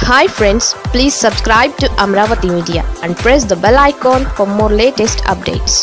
hi friends please subscribe to Amaravati media and press the bell icon for more latest updates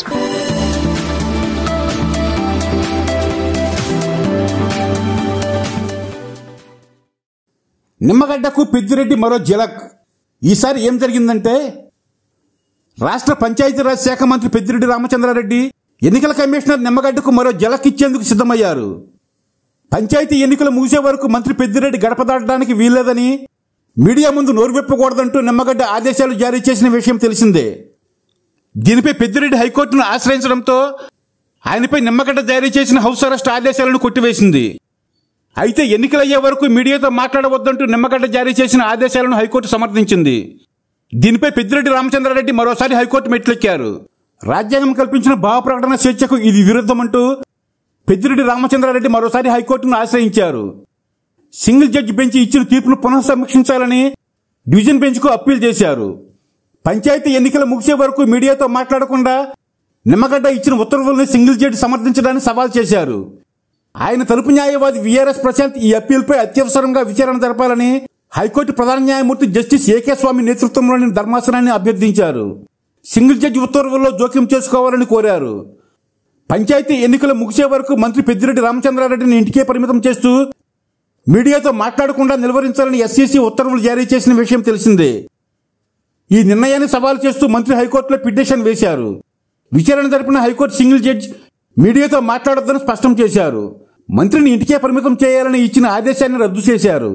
నిమ్మగడ్డకు పెద్దిరెడ్డి మరో జిలక్ ఈసారి ఏం జరిగిందంటే రాష్ట్ర పంచాయతీరాజ్ శాఖ మంత్రి పెద్దిరెడ్డి రామచంద్రారెడ్డి ఎన్నికల కమిషనర్ నిమ్మగడ్డకు మరో జలక్ ఇచ్చేందుకు సిద్ధమయ్యారు పంచాయతీ ఎన్నికలు ముగిసే వరకు మంత్రి పెద్దిరెడ్డి గడప దాటడానికి వీల్లేదని మీడియా ముందు నోరు విప్పకూడదంటూ నిమ్మగడ్డ ఆదేశాలు జారీ చేసిన విషయం తెలిసిందే దీనిపై పెద్దిరెడ్డి హైకోర్టును ఆశ్రయించడంతో ఆయనపై నిమ్మగడ్డ జారీ చేసిన హౌస్ అరెస్ట్ ఆదేశాలను కొట్టివేసింది అయితే ఎన్నికలయ్యే వరకు మీడియాతో మాట్లాడవద్దంటూ నిమ్మగడ్డ జారీ చేసిన ఆదేశాలను హైకోర్టు సమర్థించింది దీనిపై పెద్దిరెడ్డి రామచంద్రారెడ్డి మరోసారి హైకోర్టు మెట్లెక్కారు రాజ్యాంగం కల్పించిన భావ ప్రకటన స్వేచ్ఛకు ఇది విరుద్ధమంటూ పెద్దిరెడ్డి రామచంద్రారెడ్డి మరోసారి హైకోర్టును ఆశ్రయించారు సింగిల్ జడ్జి బెంచ్ ఇచ్చిన తీర్పును పునఃసమీక్షించాలని డివిజన్ బెంచ్కు అప్పీల్ చేశారు పంచాయతీ ఎన్నికలు ముగిసే వరకు మీడియాతో మాట్లాడకుండా నిమ్మగడ్డ ఇచ్చిన ఉత్తర్వులను సింగిల్ జడ్జి సమర్థించడానికి సవాల్ చేశారు ఆయన తరపు న్యాయవాది విఆర్ఎస్ ప్రశాంత్ ఈ అప్పీల్పై అత్యవసరంగా విచారణ జరపాలని హైకోర్టు ప్రధాన న్యాయమూర్తి జస్టిస్ ఏకే స్వామి నేతృత్వంలోని ధర్మాసనాన్ని అభ్యర్థించారు సింగిల్ జడ్జి ఉత్తర్వుల్లో జోక్యం చేసుకోవాలని కోరారు పంచాయతీ ఎన్నికలు ముగిసే వరకు మంత్రి పెద్దిరెడ్డి రామచంద్రారెడ్డిని ఇంటికే పరిమితం చేస్తూ మీడియాతో మాట్లాడకుండా నిలువరించాలని ఎస్సీసీ ఉత్తర్వులు జారీ చేసిన విషయం తెలిసిందే ఈ నిర్ణయాన్ని సవాల్ చేస్తూ మంత్రి హైకోర్టులో పిటిషన్ వేశారు విచారణ జరిపిన హైకోర్టు సింగిల్ జడ్జ్ మీడియాతో మాట్లాడొద్దని స్పష్టం చేశారు మంత్రిని ఇంటికే పరిమితం చేయాలని ఇచ్చిన ఆదేశాన్ని రద్దు చేశారు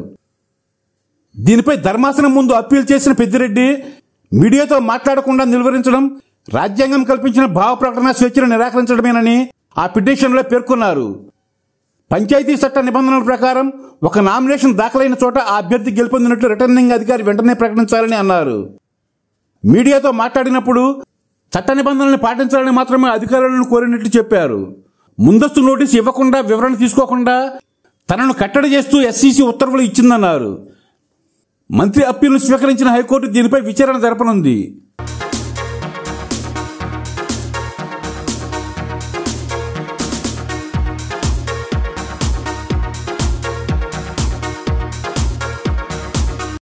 దీనిపై ధర్మాసనం ముందు అప్పీల్ చేసిన పెద్దిరెడ్డి మీడియాతో మాట్లాడకుండా నిలువరించడం రాజ్యాంగం కల్పించిన భావ ప్రకటన స్వేచ్ఛను నిరాకరించడమేనని ఆ పిటిషన్లో పేర్కొన్నారు పంచాయతీ చట్ట నిబంధనల ప్రకారం ఒక నామినేషన్ దాఖలైన చోట ఆ అభ్యర్థి గెలుపొందినట్లు రిటర్నింగ్ అధికారి వెంటనే ప్రకటించాలని అన్నారు మీడియాతో మాట్లాడినప్పుడు చట్ట నిబంధనలను పాటించాలని మాత్రమే అధికారులను కోరినట్లు చెప్పారు ముందస్తు నోటీసు ఇవ్వకుండా వివరణ తీసుకోకుండా తనను కట్టడి చేస్తూ ఎస్సీసీ ఉత్తర్వులు ఇచ్చిందన్నారు మంత్రి అప్పీల్ను స్వీకరించిన హైకోర్టు దీనిపై విచారణ జరపనుంది